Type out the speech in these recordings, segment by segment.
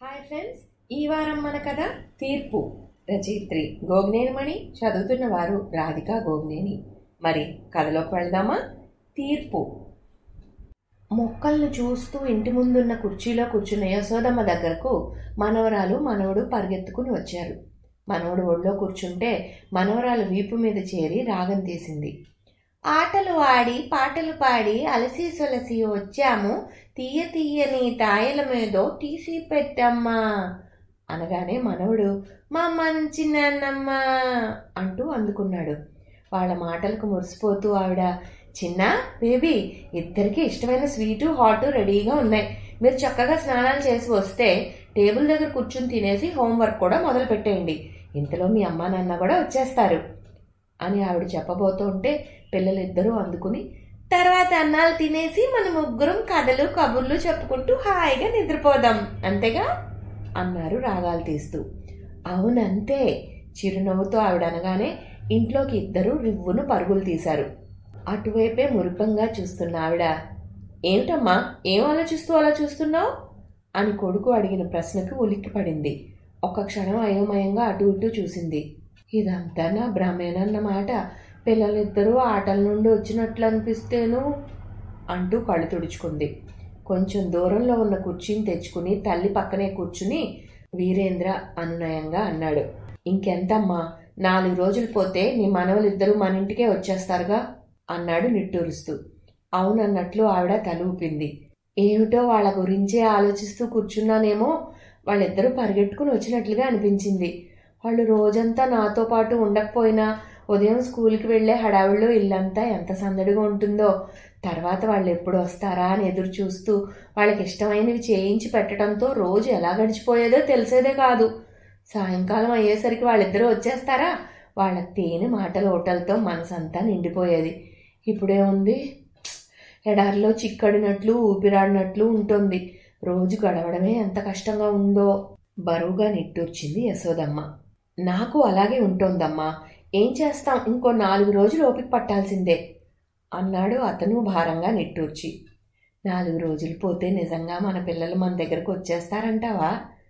hi friends ఈ వారం మన కథ తీర్పు రచయిత్రి గోగ్నేనిమణి చదువుతున్న వారు రాధిక గోగ్నేని మరి కథలోకి వెళ్దామా తీర్పు మొక్కల్ని చూస్తూ ఇంటి ముందున్న కుర్చీలో కూర్చున్న యశోదమ్మ దగ్గరకు మనవరాలు మనవడు పరిగెత్తుకుని వచ్చారు మనవడు ఒళ్ళో కూర్చుంటే మనవరాలు వీపు మీద చేరి రాగం తీసింది ఆటలు ఆడి పాటలు పాడి అలసి సొలసి వచ్చాము తీయ తీయని తాయల మీదో టీసీ పెట్టమ్మా అనగానే మనవడు మా మంచి నాన్నమ్మ అంటూ అందుకున్నాడు వాళ్ళ మాటలకు మురిసిపోతూ ఆవిడ చిన్న బేబీ ఇద్దరికి ఇష్టమైన స్వీటు హాటు రెడీగా ఉన్నాయి మీరు చక్కగా స్నానాలు చేసి వస్తే టేబుల్ దగ్గర కూర్చుని తినేసి హోంవర్క్ కూడా మొదలు పెట్టేయండి ఇంతలో మీ అమ్మా నాన్న కూడా వచ్చేస్తారు అని ఆవిడ చెప్పబోతూ ఉంటే పిల్లలిద్దరూ అందుకుని తర్వాత అన్నాలు తినేసి మన ముగ్గురం కథలు కబుర్లు చెప్పుకుంటూ హాయిగా నిద్రపోదాం అంతేగా అన్నారు రాగాలు తీస్తూ అవునంతే చిరునవ్వుతో ఆవిడ అనగానే ఇంట్లోకి ఇద్దరు రివ్వును పరుగులు తీశారు అటువైపే మురిపంగా చూస్తున్న ఆవిడ ఏమిటమ్మా ఏం ఆలోచిస్తూ అలా చూస్తున్నావు అని కొడుకు అడిగిన ప్రశ్నకు ఉలిక్కిపడింది ఒక క్షణం అయోమయంగా అటు ఇటు చూసింది ఇదంతా నా భ్రమేనన్నమాట పిల్లలిద్దరూ ఆటల నుండి వచ్చినట్లు అనిపిస్తేను అంటూ కళ్ళు తుడుచుకుంది కొంచెం దూరంలో ఉన్న కుర్చీని తెచ్చుకుని తల్లి పక్కనే కూర్చుని వీరేంద్ర అనునయంగా అన్నాడు ఇంకెంతమ్మా నాలుగు రోజులు పోతే నీ మనవలిద్దరూ మన ఇంటికే వచ్చేస్తారుగా అన్నాడు నిట్టూరుస్తూ అవునన్నట్లు ఆవిడ తల ఊపింది ఏమిటో వాళ్ళ గురించే ఆలోచిస్తూ కూర్చున్నానేమో వాళ్ళిద్దరూ పరిగెట్టుకుని వచ్చినట్లుగా అనిపించింది వాళ్ళు రోజంతా నాతో పాటు ఉండకపోయినా ఉదయం స్కూల్కి వెళ్లే హడావిడిలో ఇల్లంతా ఎంత సందడిగా ఉంటుందో తర్వాత వాళ్ళు ఎప్పుడు వస్తారా అని ఎదురు చూస్తూ వాళ్ళకి ఇష్టమైనవి చేయించి పెట్టడంతో రోజు ఎలా గడిచిపోయేదో తెలిసేదే కాదు సాయంకాలం అయ్యేసరికి వాళ్ళిద్దరూ వచ్చేస్తారా వాళ్ళ తేనె మాటల ఓటలతో మనసంతా నిండిపోయేది ఇప్పుడే ఉంది ఎడారిలో చిక్కడినట్లు ఊపిరాడినట్లు ఉంటుంది రోజు గడవడమే ఎంత కష్టంగా ఉందో బరువుగా నిట్టూర్చింది యశోదమ్మ నాకు అలాగే ఉంటోందమ్మా ఏం చేస్తాం ఇంకో నాలుగు రోజులు ఓపిక పట్టాల్సిందే అన్నాడు అతను భారంగా నిట్టూర్చి నాలుగు రోజులు పోతే నిజంగా మన పిల్లలు మన దగ్గరకు వచ్చేస్తారంటావా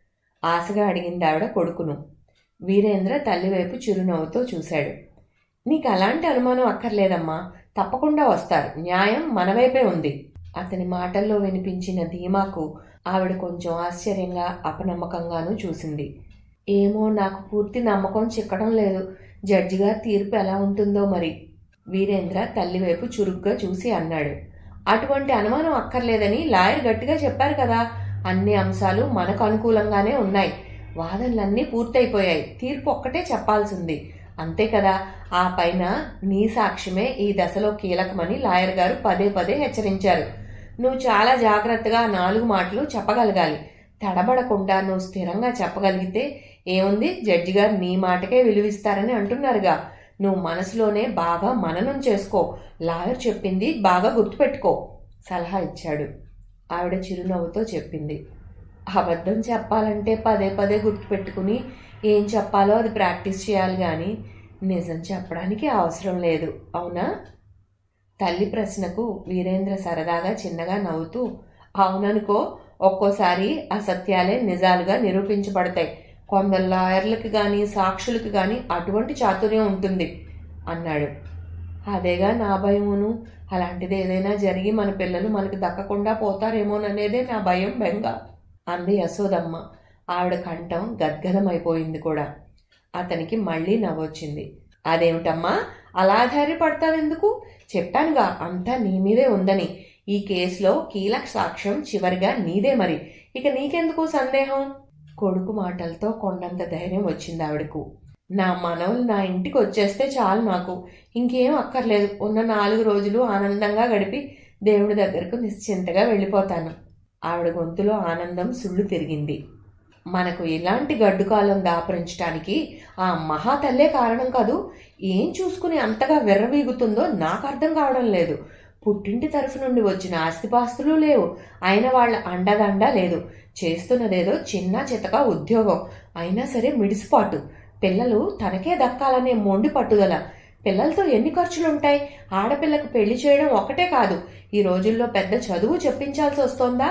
ఆశగా అడిగింది ఆవిడ కొడుకును వీరేంద్ర తల్లివైపు చిరునవ్వుతో చూశాడు నీకు అలాంటి అనుమానం అక్కర్లేదమ్మా తప్పకుండా వస్తారు న్యాయం మన వైపే ఉంది అతని మాటల్లో వినిపించిన ధీమాకు ఆవిడ కొంచెం ఆశ్చర్యంగా అపనమ్మకంగానూ చూసింది ఏమో నాకు పూర్తి నమ్మకం చిక్కడం లేదు జడ్జి గారి తీర్పు ఎలా ఉంటుందో మరి వీరేంద్ర తల్లి వైపు చురుగ్గా చూసి అన్నాడు అటువంటి అనుమానం అక్కర్లేదని లాయర్ గట్టిగా చెప్పారు కదా అన్ని అంశాలు మనకు అనుకూలంగానే ఉన్నాయి వాదనలన్నీ పూర్తయిపోయాయి తీర్పు ఒక్కటే చెప్పాల్సింది అంతే కదా ఆ పైన నీ సాక్ష్యమే ఈ దశలో కీలకమని లాయర్ గారు పదే పదే హెచ్చరించారు నువ్వు చాలా జాగ్రత్తగా నాలుగు మాటలు చెప్పగలగాలి తడబడకుండా నువ్వు స్థిరంగా చెప్పగలిగితే ఏముంది జడ్జి గారు నీ మాటకే విలువిస్తారని అంటున్నారుగా నువ్వు మనసులోనే బాగా మననం చేసుకో లాయర్ చెప్పింది బాగా గుర్తుపెట్టుకో సలహా ఇచ్చాడు ఆవిడ చిరునవ్వుతో చెప్పింది అబద్ధం చెప్పాలంటే పదే పదే గుర్తుపెట్టుకుని ఏం చెప్పాలో అది ప్రాక్టీస్ చేయాలి కానీ నిజం చెప్పడానికి అవసరం లేదు అవునా తల్లి ప్రశ్నకు వీరేంద్ర సరదాగా చిన్నగా నవ్వుతూ అవుననుకో ఒక్కోసారి అసత్యాలే నిజాలుగా నిరూపించబడతాయి కొందరు లాయర్లకు కానీ సాక్షులకు కానీ అటువంటి చాతుర్యం ఉంటుంది అన్నాడు అదేగా నా భయమును అలాంటిది ఏదైనా జరిగి మన పిల్లలు మనకు దక్కకుండా పోతారేమోననేదే నా భయం బెంగ అంది యశోదమ్మ ఆవిడ కంఠం గద్గదమైపోయింది కూడా అతనికి మళ్ళీ నవ్వొచ్చింది అదేమిటమ్మా అలా ధైర్యపడతావెందుకు చెప్పానుగా అంతా నీ మీదే ఉందని ఈ కేసులో కీలక సాక్ష్యం చివరిగా నీదే మరి ఇక నీకెందుకు సందేహం కొడుకు మాటలతో కొండంత ధైర్యం వచ్చింది ఆవిడకు నా మనవలు నా ఇంటికి వచ్చేస్తే చాలు నాకు ఇంకేం అక్కర్లేదు ఉన్న నాలుగు రోజులు ఆనందంగా గడిపి దేవుడి దగ్గరకు నిశ్చింతగా వెళ్ళిపోతాను ఆవిడ గొంతులో ఆనందం సుళ్ళు తిరిగింది మనకు ఇలాంటి గడ్డుకాలం దాపరించడానికి ఆ మహాతల్లే కారణం కాదు ఏం చూసుకుని అంతగా విర్రవీగుతుందో నాకు అర్థం కావడం లేదు పుట్టింటి తరఫు నుండి వచ్చిన ఆస్తిపాస్తులు లేవు అయిన వాళ్ళ అండదండ లేదు చేస్తున్నదేదో చిన్న చితక ఉద్యోగం అయినా సరే మిడిసిపాటు పిల్లలు తనకే దక్కాలనే మొండి పట్టుదల పిల్లలతో ఎన్ని ఖర్చులుంటాయి ఆడపిల్లకు పెళ్లి చేయడం ఒకటే కాదు ఈ రోజుల్లో పెద్ద చదువు చెప్పించాల్సి వస్తోందా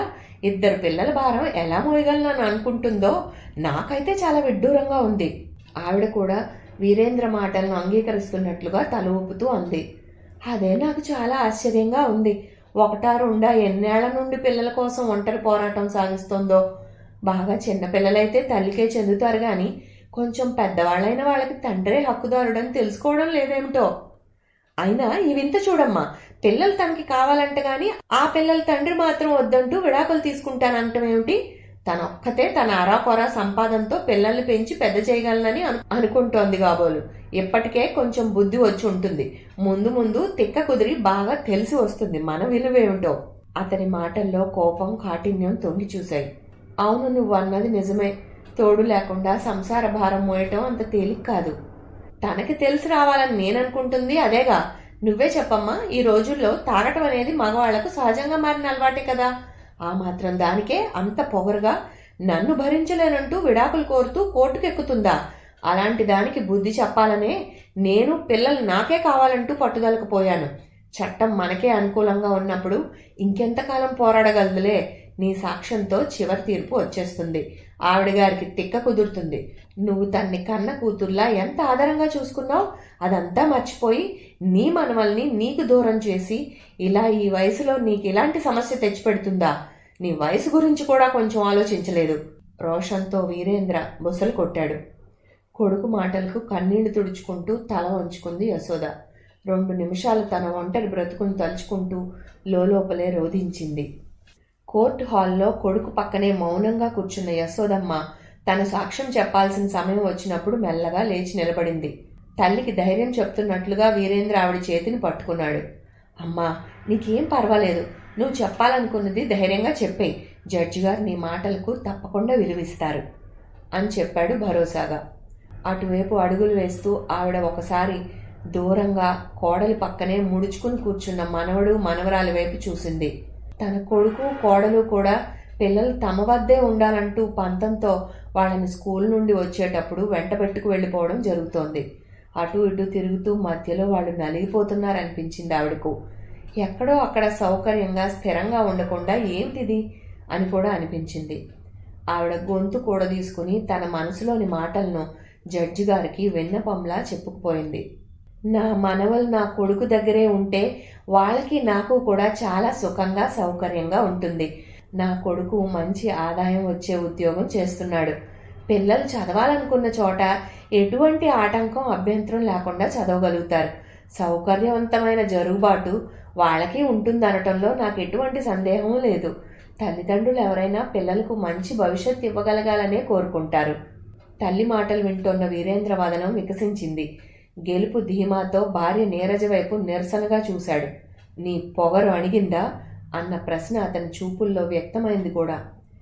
ఇద్దరు పిల్లల భారం ఎలా మోయగలను అనుకుంటుందో నాకైతే చాలా విడ్డూరంగా ఉంది ఆవిడ కూడా వీరేంద్ర మాటలను అంగీకరిస్తున్నట్లుగా తల ఊపుతూ అంది అదే నాకు చాలా ఆశ్చర్యంగా ఉంది ఒకటా రెండా ఎన్నేళ్ల నుండి పిల్లల కోసం ఒంటరి పోరాటం సాగిస్తోందో బాగా చిన్నపిల్లలైతే తల్లికే చెందుతారు గాని కొంచెం పెద్దవాళ్ళైన వాళ్ళకి తండ్రే హక్కుదారుడని తెలుసుకోవడం లేదేమిటో అయినా ఈ వింత చూడమ్మా పిల్లలు తనకి కావాలంట గాని ఆ పిల్లల తండ్రి మాత్రం వద్దంటూ విడాకులు తీసుకుంటానంటం ఏమిటి తన ఒక్కతే తన అరాకొరా సంపాదనతో పిల్లల్ని పెంచి పెద్ద చేయగలనని అను అనుకుంటోంది కాబోలు ఇప్పటికే కొంచెం బుద్ధి వచ్చి ఉంటుంది ముందు ముందు తిక్క కుదిరి బాగా తెలిసి వస్తుంది మన విలువేమిటో అతని మాటల్లో కోపం కాఠిన్యం తొంగి చూశాయి అవును నువ్వు అన్నది నిజమే తోడు లేకుండా సంసార భారం మోయటం అంత తేలిక కాదు తనకి తెలిసి రావాలని నేననుకుంటుంది అదేగా నువ్వే చెప్పమ్మా ఈ రోజుల్లో తాగటం అనేది మగవాళ్లకు సహజంగా మారిన అలవాటే కదా ఆ మాత్రం దానికే అంత పొగరుగా నన్ను భరించలేనంటూ విడాకులు కోరుతూ కోర్టుకెక్కుతుందా అలాంటి దానికి బుద్ధి చెప్పాలనే నేను పిల్లలు నాకే కావాలంటూ పట్టుదలకు పోయాను చట్టం మనకే అనుకూలంగా ఉన్నప్పుడు ఇంకెంతకాలం పోరాడగలదులే నీ సాక్ష్యంతో చివరి తీర్పు వచ్చేస్తుంది ఆవిడ గారికి తిక్క కుదురుతుంది నువ్వు తన్ని కన్న కూతుర్లా ఎంత ఆదరంగా చూసుకున్నావు అదంతా మర్చిపోయి నీ మనవల్ని నీకు దూరం చేసి ఇలా ఈ వయసులో నీకు ఇలాంటి సమస్య తెచ్చిపెడుతుందా నీ వయసు గురించి కూడా కొంచెం ఆలోచించలేదు రోషంతో వీరేంద్ర బుసలు కొట్టాడు కొడుకు మాటలకు కన్నీళ్లు తుడుచుకుంటూ తల వంచుకుంది యశోద రెండు నిమిషాలు తన ఒంటరి బ్రతుకును తలుచుకుంటూ లోపలే రోధించింది కోర్టు హాల్లో కొడుకు పక్కనే మౌనంగా కూర్చున్న యశోదమ్మ తను సాక్ష్యం చెప్పాల్సిన సమయం వచ్చినప్పుడు మెల్లగా లేచి నిలబడింది తల్లికి ధైర్యం చెప్తున్నట్లుగా వీరేంద్ర ఆవిడ చేతిని పట్టుకున్నాడు అమ్మా నీకేం పర్వాలేదు నువ్వు చెప్పాలనుకున్నది ధైర్యంగా చెప్పేయి జడ్జి గారు నీ మాటలకు తప్పకుండా విలువిస్తారు అని చెప్పాడు భరోసాగా అటువైపు అడుగులు వేస్తూ ఆవిడ ఒకసారి దూరంగా కోడలి పక్కనే ముడుచుకుని కూర్చున్న మనవడు మనవరాలి వైపు చూసింది తన కొడుకు కోడలు కూడా పిల్లలు తమ వద్దే ఉండాలంటూ పంతంతో వాళ్ళని స్కూల్ నుండి వచ్చేటప్పుడు వెంట పెట్టుకు వెళ్ళిపోవడం జరుగుతోంది అటు ఇటు తిరుగుతూ మధ్యలో వాళ్ళు నలిగిపోతున్నారనిపించింది ఆవిడకు ఎక్కడో అక్కడ సౌకర్యంగా స్థిరంగా ఉండకుండా ఏమిటిది అని కూడా అనిపించింది ఆవిడ గొంతు కూడా తీసుకుని తన మనసులోని మాటలను జడ్జి గారికి విన్నపంలా చెప్పుకుపోయింది నా మనవలు నా కొడుకు దగ్గరే ఉంటే వాళ్ళకి నాకు కూడా చాలా సుఖంగా సౌకర్యంగా ఉంటుంది నా కొడుకు మంచి ఆదాయం వచ్చే ఉద్యోగం చేస్తున్నాడు పిల్లలు చదవాలనుకున్న చోట ఎటువంటి ఆటంకం అభ్యంతరం లేకుండా చదవగలుగుతారు సౌకర్యవంతమైన జరుగుబాటు వాళ్ళకి ఉంటుందనటంలో నాకు ఎటువంటి సందేహం లేదు తల్లిదండ్రులు ఎవరైనా పిల్లలకు మంచి భవిష్యత్తు ఇవ్వగలగాలనే కోరుకుంటారు తల్లి మాటలు వింటోన్న వీరేంద్ర వదనం వికసించింది గెలుపు ధీమాతో భార్య నీరజ వైపు నిరసనగా చూశాడు నీ పొగరు అణిగిందా అన్న ప్రశ్న అతని చూపుల్లో వ్యక్తమైంది కూడా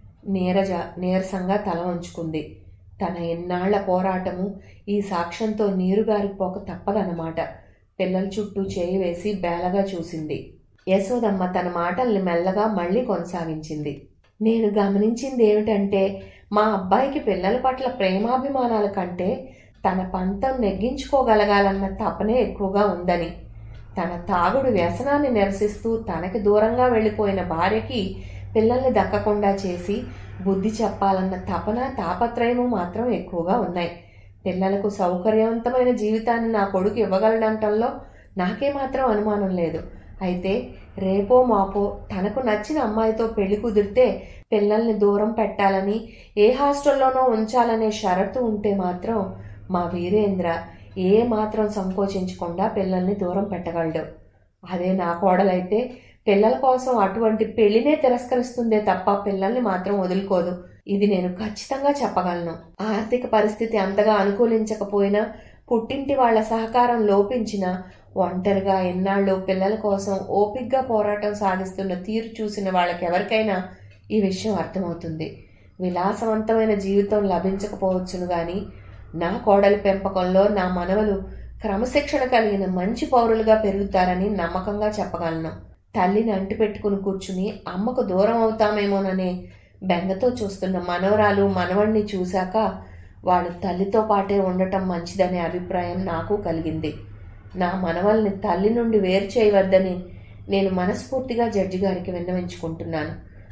నీరజ నీరసంగా తల వంచుకుంది తన ఎన్నాళ్ల పోరాటము ఈ సాక్ష్యంతో నీరుగారిపోక తప్పదన్నమాట పిల్లల చుట్టూ చేయి వేసి బేలగా చూసింది యశోదమ్మ తన మాటల్ని మెల్లగా మళ్ళీ కొనసాగించింది నేను గమనించింది ఏమిటంటే మా అబ్బాయికి పిల్లల పట్ల ప్రేమాభిమానాల కంటే తన పంతం నెగ్గించుకోగలగాలన్న తపనే ఎక్కువగా ఉందని తన తాగుడు వ్యసనాన్ని నిరసిస్తూ తనకి దూరంగా వెళ్ళిపోయిన భార్యకి పిల్లల్ని దక్కకుండా చేసి బుద్ధి చెప్పాలన్న తపన తాపత్రయము మాత్రం ఎక్కువగా ఉన్నాయి పిల్లలకు సౌకర్యవంతమైన జీవితాన్ని నా కొడుకు ఇవ్వగలడంటంలో నాకే మాత్రం అనుమానం లేదు అయితే రేపో మాపో తనకు నచ్చిన అమ్మాయితో పెళ్లి కుదిరితే పిల్లల్ని దూరం పెట్టాలని ఏ హాస్టల్లోనో ఉంచాలనే షరతు ఉంటే మాత్రం మా వీరేంద్ర ఏ మాత్రం సంకోచించకుండా పిల్లల్ని దూరం పెట్టగలడు అదే నా కోడలైతే పిల్లల కోసం అటువంటి పెళ్లినే తిరస్కరిస్తుందే తప్ప పిల్లల్ని మాత్రం వదులుకోదు ఇది నేను ఖచ్చితంగా చెప్పగలను ఆర్థిక పరిస్థితి అంతగా అనుకూలించకపోయినా పుట్టింటి వాళ్ల సహకారం లోపించినా ఒంటరిగా ఎన్నాళ్ళు పిల్లల కోసం ఓపిగ్గా పోరాటం సాగిస్తున్న తీరు చూసిన వాళ్ళకెవరికైనా ఈ విషయం అర్థమవుతుంది విలాసవంతమైన జీవితం లభించకపోవచ్చును గాని నా కోడలి పెంపకంలో నా మనవలు క్రమశిక్షణ కలిగిన మంచి పౌరులుగా పెరుగుతారని నమ్మకంగా చెప్పగలను తల్లిని అంటిపెట్టుకుని కూర్చుని అమ్మకు దూరం అవుతామేమోననే బెంగతో చూస్తున్న మనవరాలు మనవణ్ణి చూశాక వాళ్ళు తల్లితో పాటే ఉండటం మంచిదనే అభిప్రాయం నాకు కలిగింది నా మనవల్ని తల్లి నుండి వేరు చేయవద్దని నేను మనస్ఫూర్తిగా జడ్జి గారికి విన్నవించుకుంటున్నాను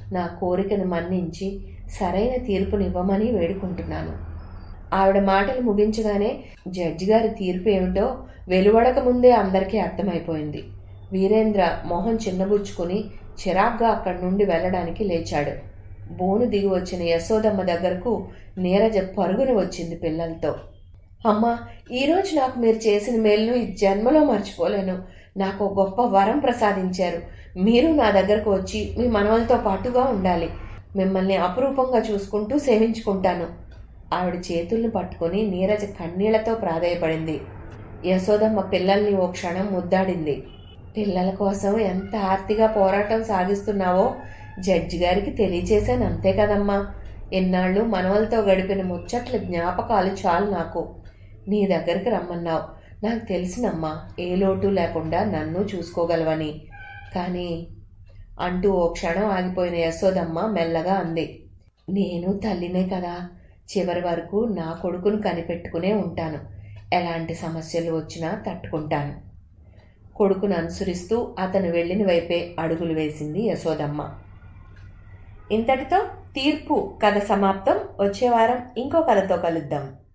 నా కోరికను మన్నించి సరైన తీర్పునివ్వమని వేడుకుంటున్నాను ఆవిడ మాటలు ముగించగానే జడ్జి గారి తీర్పు ఏమిటో వెలువడక ముందే అందరికీ అర్థమైపోయింది వీరేంద్ర మొహం చిన్నబుచ్చుకుని చిరాగ్గా అక్కడి నుండి వెళ్ళడానికి లేచాడు బోను దిగి వచ్చిన యశోదమ్మ దగ్గరకు నీరజ పరుగున వచ్చింది పిల్లలతో అమ్మా ఈరోజు నాకు మీరు చేసిన మేలును ఈ జన్మలో మర్చిపోలేను నాకు ఒక గొప్ప వరం ప్రసాదించారు మీరు నా దగ్గరకు వచ్చి మీ మనవలతో పాటుగా ఉండాలి మిమ్మల్ని అపురూపంగా చూసుకుంటూ సేవించుకుంటాను ఆవిడ చేతుల్ని పట్టుకుని నీరజ కన్నీళ్లతో ప్రాధేయపడింది యశోదమ్మ పిల్లల్ని ఓ క్షణం ముద్దాడింది పిల్లల కోసం ఎంత ఆర్తిగా పోరాటం సాగిస్తున్నావో జడ్జి గారికి తెలియచేశాను అంతే కదమ్మా ఎన్నాళ్ళు మనవలతో గడిపిన ముచ్చట్ల జ్ఞాపకాలు చాలు నాకు నీ దగ్గరికి రమ్మన్నావు నాకు తెలిసినమ్మా ఏ లోటు లేకుండా నన్ను చూసుకోగలవని కానీ అంటూ ఓ క్షణం ఆగిపోయిన యశోదమ్మ మెల్లగా అంది నేను తల్లినే కదా చివరి వరకు నా కొడుకును కనిపెట్టుకునే ఉంటాను ఎలాంటి సమస్యలు వచ్చినా తట్టుకుంటాను కొడుకును అనుసరిస్తూ అతను వెళ్ళిన వైపే అడుగులు వేసింది యశోదమ్మ ఇంతటితో తీర్పు కథ సమాప్తం వచ్చే వారం ఇంకో కథతో కలుద్దాం